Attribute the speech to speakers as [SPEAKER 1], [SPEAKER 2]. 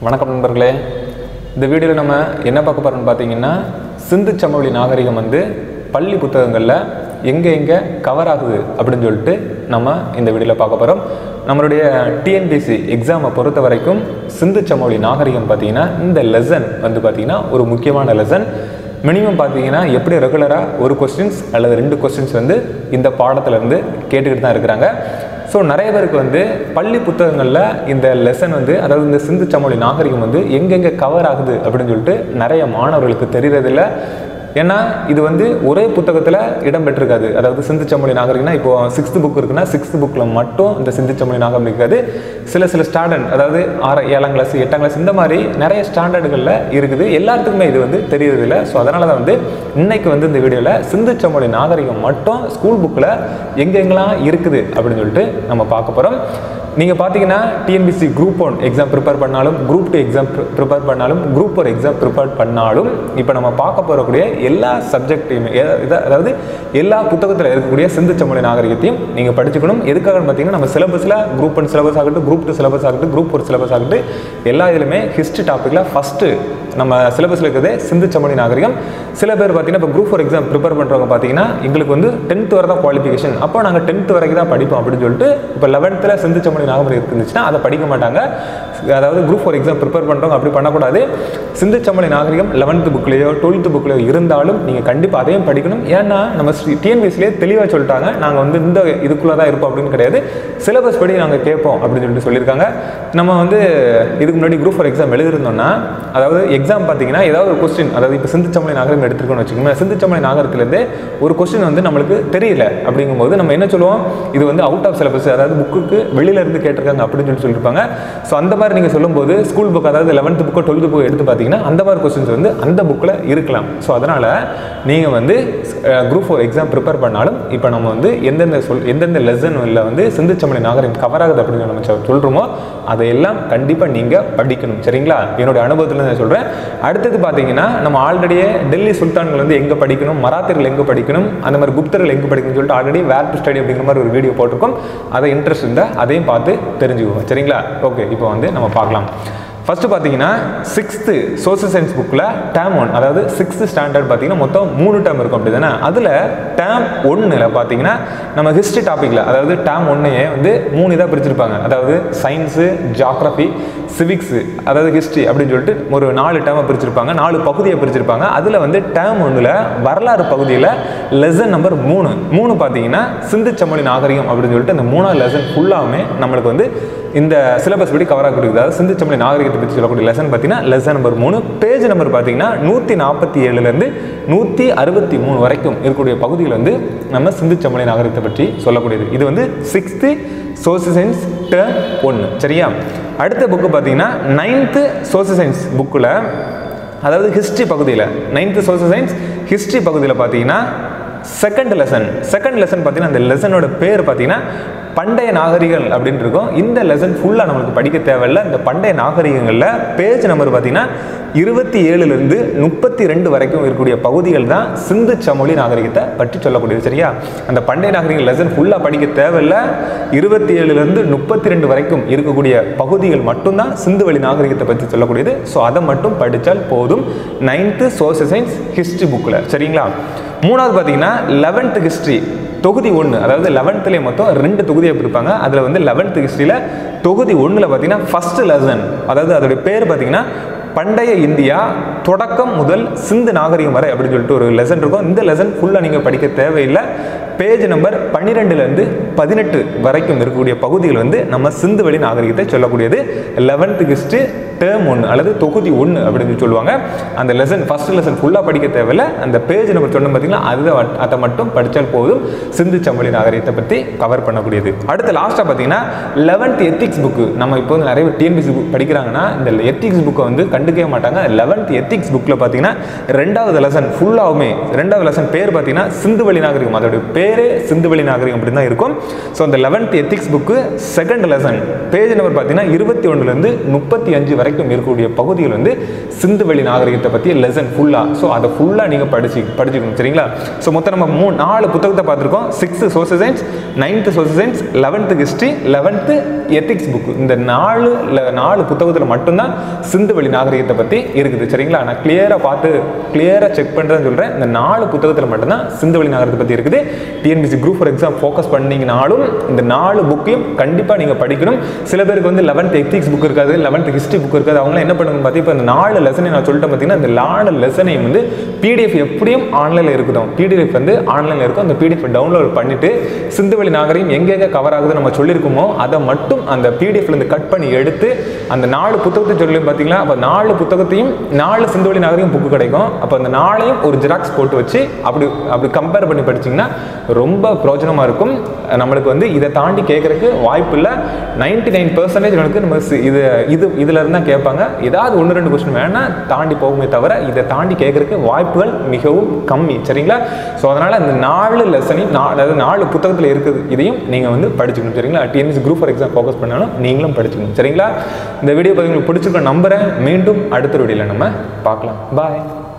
[SPEAKER 1] வணக்கம் நண்பர்களே இந்த வீடியோவில் நம்ம என்ன பார்க்க போகிறோம்னு பார்த்தீங்கன்னா சிந்து சமவெளி நாகரிகம் வந்து பள்ளி புத்தகங்களில் எங்கே எங்கே கவர் ஆகுது அப்படின்னு சொல்லிட்டு நம்ம இந்த வீடியோவில் பார்க்க போகிறோம் நம்மளுடைய டிஎன்பிசி எக்ஸாமை பொறுத்த வரைக்கும் சிந்து சமவெளி நாகரிகம் பார்த்தீங்கன்னா இந்த லெசன் வந்து பார்த்தீங்கன்னா ஒரு முக்கியமான லெசன் மினிமம் பார்த்தீங்கன்னா எப்படி ரெகுலராக ஒரு கொஸ்டின்ஸ் அல்லது ரெண்டு கொஸ்டின்ஸ் வந்து இந்த பாடத்துலேருந்து கேட்டுக்கிட்டு தான் இருக்கிறாங்க ஸோ நிறைய பேருக்கு வந்து பள்ளி புத்தகங்களில் இந்த லெசன் வந்து அதாவது இந்த சிந்து சமொழி நாகரிகம் வந்து எங்கெங்கே கவர் ஆகுது அப்படின்னு சொல்லிட்டு நிறைய மாணவர்களுக்கு தெரியறதில்ல ஏன்னா இது வந்து ஒரே புத்தகத்தில் இடம் பெற்றிருக்காது அதாவது சிந்து சமொழி நாகரிகம்னா இப்போ சிக்ஸ்த் புக் இருக்குன்னா சிக்ஸ்த் புக்கில் மட்டும் இந்த சிந்து சமொழி நாகரிகம் இருக்காது சில சில ஸ்டாண்டர்ட் அதாவது ஆறு ஏழாம் கிளாஸ் எட்டாம் கிளாஸ் இந்த மாதிரி நிறைய ஸ்டாண்டர்டுகளில் இருக்குது எல்லாத்துக்குமே இது வந்து தெரியறதில்ல ஸோ அதனால தான் வந்து இன்னைக்கு வந்து இந்த வீடியோவில் சிந்து சமொழி நாகரிகம் மட்டும் ஸ்கூல் புக்கில் எங்கெங்கெல்லாம் இருக்குது அப்படின்னு சொல்லிட்டு நம்ம பார்க்க போகிறோம் நீங்கள் பார்த்தீங்கன்னா TNPSC group one exam prepare பண்ணாலும் குரூப் டூ எக்ஸாம் ப்ரிப்பேர் பண்ணாலும் குரூப் ஒரு எக்ஸாம் ப்ரிப்பேர் பண்ணாலும் இப்போ நம்ம பார்க்க போகக்கூடிய எல்லா சப்ஜெக்டையுமே அதாவது எல்லா புத்தகத்தில் இருக்கக்கூடிய சிந்து சமொழி நாகரிகத்தையும் நீங்கள் படிச்சுக்கணும் எதுக்காக பார்த்தீங்கன்னா நம்ம சிலபஸில் குரூப் ஒன் சிலபஸ் ஆகட்டும் குரூப் டூ சிலபஸ் ஆகட்டும் குரூப் ஒரு சிலபஸ் ஆகட்டும் எல்லா இதுலையுமே ஹிஸ்ட்ரி டாப்பிக்கில் ஃபஸ்ட்டு நம்ம சிலபஸில் இருக்கிறதே சிந்து சமொழி நாகரிகம் சில பேர் பார்த்தீங்கன்னா இப்போ குரூப் ஃபோர் எக்ஸாம் ப்ரிப்பேர் பண்ணுறவங்க பார்த்தீங்கன்னா எங்களுக்கு வந்து டென்த் வரை தான் குவாலிஃபிகேஷன் அப்போ நாங்கள் டென்த் வரைக்கும் தான் படிப்போம் அப்படின்னு சொல்லிட்டு இப்போ லெவன்த்தில் சிந்து சமொழி நாகரிகம் இருந்துச்சுன்னா அதை படிக்க மாட்டாங்க அதாவது குரூப் ஃபோர் எக்ஸாம் ப்ரிப்பேர் பண்ணுறவங்க அப்படி பண்ணக்கூடாது சிந்து சமொழி நாகரிகம் லெவன்த்து புக்லேயோ டுவெல்த்து புக்லேயோ இருந்தாலும் நீங்கள் கண்டிப்பாக அதையும் படிக்கணும் ஏன்னா நம்ம டிஎன்பிஎஸ்லேயே தெளிவாக சொல்லிட்டாங்க நாங்கள் வந்து இந்த இதுக்குள்ளே தான் இருப்போம் அப்படின்னு கிடையாது சிலபஸ் படி நாங்கள் கேட்போம் அப்படின்னு சொல்லிட்டு சொல்லியிருக்காங்க நம்ம வந்து இதுக்கு முன்னாடி குரூப் ஃபோர் எக்ஸாம் எழுதிருந்தோம்னா அதாவது எக்ஸாம் பார்த்தீங்கன்னா ஏதாவது ஒரு கொஸ்டின் அதாவது இப்போ சிந்து சமொழி நாகரிகம் எடுத்துருக்கோம்னு வச்சுக்கோங்க சிந்து சமொழி நாகரத்துலேருந்து ஒரு கொஸ்டின் வந்து நம்மளுக்கு தெரியல அப்படிங்கும்போது நம்ம என்ன சொல்லுவோம் இது வந்து அவுட் ஆஃப் சிலபஸ் அதாவது புக்குக்கு வெளியில இருந்து கேட்டிருக்காங்க அப்படின்னு சொல்லி சொல்லியிருப்பாங்க ஸோ அந்த மாதிரி நீங்கள் சொல்லும்போது ஸ்கூல் புக் அதாவது லெவன்த்து புக்கோ டுவெல்த்து புக்கோ எடுத்து பார்த்தீங்கன்னா அந்த மாதிரி கொஸ்டின்ஸ் வந்து அந்த புக்கில் இருக்கலாம் ஸோ அதனால் நீங்கள் வந்து குரூப் ஃபோர் எக்ஸாம் ப்ரிப்பேர் பண்ணாலும் இப்போ நம்ம வந்து எந்தெந்த சொல் எந்தெந்த லெசனில் வந்து சிந்து சமொழி நாகரிகம் கவர் ஆகுது அப்படின்னு நம்ம சொ- சொல்கிறோமோ அதையெல்லாம் கண்டிப்பாக நீங்கள் படிக்கணும் சரிங்களா என்னுடைய அனுபவத்தில் நான் சொல்கிறேன் அடுத்தது பார்த்தீங்கன்னா நம்ம ஆல்ரெடியே டெல்லி சுல்தான்கள் வந்து எங்கே படிக்கணும் மராத்தியர்கள் எங்கே படிக்கணும் அந்த மாதிரி குப்தர்கள் எங்கே படிக்கணும்னு சொல்லிட்டு ஆல்ரெடி வேர் டு ஸ்டடி அப்படிங்கிற மாதிரி ஒரு வீடியோ போட்டிருக்கோம் அதை இன்ட்ரெஸ்ட் இருந்தால் அதையும் பார்த்து தெரிஞ்சுக்குவோம் சரிங்களா ஓகே இப்போ வந்து நம்ம பார்க்கலாம் ஃபர்ஸ்ட் பார்த்தீங்கன்னா சிக்ஸ்த்து சோசியல் சயின்ஸ் புக்கில் டேம் ஒன் அதாவது சிக்ஸ்த்து ஸ்டாண்டர்ட் பார்த்தீங்கன்னா மொத்தம் மூணு டேம் இருக்கும் அப்படி தானே அதில் டேம் ஒன்றில் பார்த்தீங்கன்னா நம்ம ஹிஸ்ட்ரி டாப்பிக்கில் அதாவது டேம் ஒன்னையே வந்து மூணு இதாக பிரிச்சிருப்பாங்க அதாவது சயின்ஸு ஜாக்ரஃபி சிவிக்ஸு அதாவது ஹிஸ்ட்ரி அப்படின்னு சொல்லிட்டு ஒரு நாலு டேமை பிரிச்சிருப்பாங்க நாலு பகுதியை பிரிச்சிருப்பாங்க அதில் வந்து டேம் ஒன்றில் வரலாறு பகுதியில் லெசன் நம்பர் மூணு மூணு பார்த்தீங்கன்னா சிந்து சமொழி நாகரிகம் அப்படின்னு சொல்லிட்டு இந்த மூணாவது லெசன் ஃபுல்லாமே நம்மளுக்கு வந்து இந்த சிலபஸ் படி கவர் ஆகக்கூடிய அதாவது சிந்து சமொழி நாகரிகத்தை பற்றி சொல்லக்கூடிய லெசன் பார்த்தீங்கன்னா லெசன் நம்பர் மூணு பேஜ் நம்பர் பார்த்தீங்கன்னா நூற்றி நாற்பத்தி ஏழுலேருந்து நூற்றி அறுபத்தி மூணு வரைக்கும் இருக்கக்கூடிய பகுதிகள் வந்து நம்ம சிந்து சமொழி நாகரிகத்தை பற்றி சொல்லக்கூடியது இது வந்து சிக்ஸ்த்து சோசியல் சயின்ஸ் டேர்ம் ஒன்று சரியா அடுத்த புக்கு பார்த்தீங்கன்னா நைன்த்து சோசியல் சயின்ஸ் புக்கில் அதாவது ஹிஸ்ட்ரி பகுதியில் நைன்த்து சோசியல் சயின்ஸ் ஹிஸ்ட்ரி பகுதியில் பார்த்தீங்கன்னா செகண்ட் லெசன் செகண்ட் லெசன் பார்த்தீங்கன்னா அந்த லெசனோட பேர் பார்த்தீங்கன்னா பண்டைய நாகரிகங்கள் அப்படின்னு இருக்கும் இந்த லெசன் ஃபுல்லாக நம்மளுக்கு படிக்க தேவையில்ல இந்த பண்டைய நாகரிகங்களில் பேஜ் நம்பர் பார்த்தீங்கன்னா இருபத்தி ஏழுலேருந்து முப்பத்தி ரெண்டு வரைக்கும் இருக்கக்கூடிய பகுதிகள் தான் சிந்து சமொழி நாகரிகத்தை பற்றி சொல்லக்கூடியது சரியா அந்த பண்டைய நாகரிக லெசன் ஃபுல்லாக படிக்க தேவையில்ல இருபத்தி ஏழுலேருந்து முப்பத்தி ரெண்டு வரைக்கும் இருக்கக்கூடிய பகுதிகள் மட்டும்தான் சிந்து வழி நாகரிகத்தை பற்றி சொல்லக்கூடியது ஸோ அதை மட்டும் படித்தால் போதும் நைன்த்து சோசியல் சயின்ஸ் ஹிஸ்ட்ரி புக்கில் சரிங்களா மூணாவது பார்த்தீங்கன்னா லெவன்த்து ஹிஸ்ட்ரி தொகுதி ஒன்று அதாவது லெவன்த்துலேயே மொத்தம் ரெண்டு தொகுதியை பிரிப்பாங்க அதில் வந்து லெவன்த்து ஹிஸ்ட்ரியில் தொகுதி ஒன்றில் பார்த்தீங்கன்னா ஃபஸ்ட்டு லெசன் அதாவது அதோடைய பேர் பார்த்தீங்கன்னா பண்டைய இந்தியா தொடக்கம் முதல் சிந்து நாகரிகம் வரை அப்படின்னு சொல்லிட்டு ஒரு லெசன் இருக்கும் இந்த லெசன் ஃபுல்லாக நீங்கள் படிக்க தேவையில்லை பேஜ் நம்பர் பன்னிரெண்டுலேருந்து பதினெட்டு வரைக்கும் இருக்கக்கூடிய பகுதிகள் வந்து நம்ம சிந்து வழி நாகரிகத்தை சொல்லக்கூடியது லெவன்த்து ஹிஸ்ட்ரி டேர்ம் ஒன்று அல்லது தொகுதி ஒன்று அப்படின்னு சொல்லி சொல்லுவாங்க அந்த லெசன் ஃபர்ஸ்ட் லெசன் ஃபுல்லாக படிக்க தேவையில்ல அந்த பேஜ் நம்பர் சொன்னோம் பார்த்தீங்கன்னா அதை வ- அதை மட்டும் படித்தால் போதும் சிந்து சமொழி நாகரிகத்தை பற்றி கவர் பண்ணக்கூடியது அடுத்து லாஸ்ட்டாக பார்த்தீங்கன்னா லெவன்த் எத்திக்ஸ் புக்கு நம்ம இப்போ வந்து நிறைய டிஎன்பிசி புக் படிக்கிறாங்கன்னா இந்த எத்திக்ஸ் புக்கை வந்து கண்டுக்கவே மாட்டாங்க லெவன்த் எத்திக்ஸ் புக்கில் பார்த்தீங்கன்னா ரெண்டாவது லெசன் ஃபுல்லாகவுமே ரெண்டாவது லெசன் பேர் பார்த்தீங்கன்னா சிந்து வழி நாகரிகம் அதோடைய பேரே சிந்து வழி நாகரிகம் அப்படி தான் இருக்கும் ஸோ அந்த eleventh ethics book second lesson page number பார்த்தீங்கன்னா இருபத்தி ஒன்றுலேருந்து முப்பத்தி அஞ்சு வரைக்கும் வரைக்கும் இருக்கக்கூடிய பகுதிகள் வந்து சிந்து வெளி நாகரிகத்தை பற்றி லெசன் ஃபுல்லாக ஸோ அதை ஃபுல்லாக நீங்கள் படிச்சு படிச்சுக்கணும் சரிங்களா ஸோ மொத்தம் நம்ம மூணு நாலு புத்தகத்தை பார்த்துருக்கோம் sixth social science ninth social science eleventh history eleventh ethics book இந்த நாலு ல- நாலு புத்தகத்தில் மட்டும்தான் சிந்து வெளி நாகரிகத்தை பற்றி இருக்குது சரிங்களா நான் கிளியராக பார்த்து கிளியராக செக் பண்ணுறேன்னு சொல்கிறேன் இந்த நாலு புத்தகத்தில் மட்டும்தான் சிந்து வெளி நாகரிகத்தை பற்றி இருக்குது TNPSC group four exam focus பண்ணீங்கனாலும் இந்த நாலு புக்கையும் கண்டிப்பாக நீங்கள் படிக்கணும் சில பேருக்கு வந்து லெவன்த் எத்திக்ஸ் புக் இருக்காது லெவன்த் ஹிஸ்ட்ரி புக் இருக்காது அவங்களாம் என்ன பண்ணுங்க பார்த்தீங்கன்னா இப்போ இந்த நாலு லெசனை நான் சொல்லிட்டேன் பார்த்தீங்கன்னா இந்த நாலு லெசனையும் வந்து பிடிஎஃப் எப்படியும் ஆன்லைனில் இருக்குதும் பிடிஎஃப் வந்து ஆன்லைனில் இருக்கும் அந்த பிடிஎஃப் டவுன்லோட் பண்ணிட்டு சிந்துவெளி நாகரிகம் எங்கெங்க கவர் ஆகுது நம்ம சொல்லியிருக்கோமோ அதை மட்டும் அந்த பிடிஎஃப்ல இருந்து கட் பண்ணி எடுத்து அந்த நாலு புத்தகத்தை சொல்லி பார்த்தீங்களா அப்போ நாலு புத்தகத்தையும் நாலு சிந்துவெளி நாகரிகம் புக்கு கிடைக்கும் அப்போ அந்த நாளையும் ஒரு ஜெராக்ஸ் போட்டு வச்சு அப்படி அப்படி கம்பேர் பண்ணி படிச்சீங்கன்னா ரொம்ப பிரயோஜனமாக இருக்கும் நம்மளுக்கு வந்து இதை தாண்டி கேட்கறதுக்கு வாய்ப்பு இல்லை நைன்டி நைன் பர்சன்டேஜ் எனக்கு நம்ம சி- இது இது இதில் இருந்தால் கேட்பாங்க ஏதாவது ஒன்று ரெண்டு கொஸ்டின் வேணா தாண்டி போகுமே தவிர இதை தாண்டி கேட்கறதுக்கு வாய்ப்புகள் மிகவும் கம்மி சரிங்களா ஸோ அதனால் அந்த நாலு லெசனையும் நா அதாவது நாலு புத்தகத்தில் இருக்குது இதையும் நீங்கள் வந்து படிச்சுக்கணும் சரிங்களா TNS group four exam focus பண்ணாலும் நீங்களும் படிச்சுக்கணும் சரிங்களா இந்த வீடியோ பற்றி உங்களுக்கு பிடிச்சிருக்க நம்புறேன் மீண்டும் அடுத்த வீடியோவில் நம்ம பார்க்கலாம் பாய்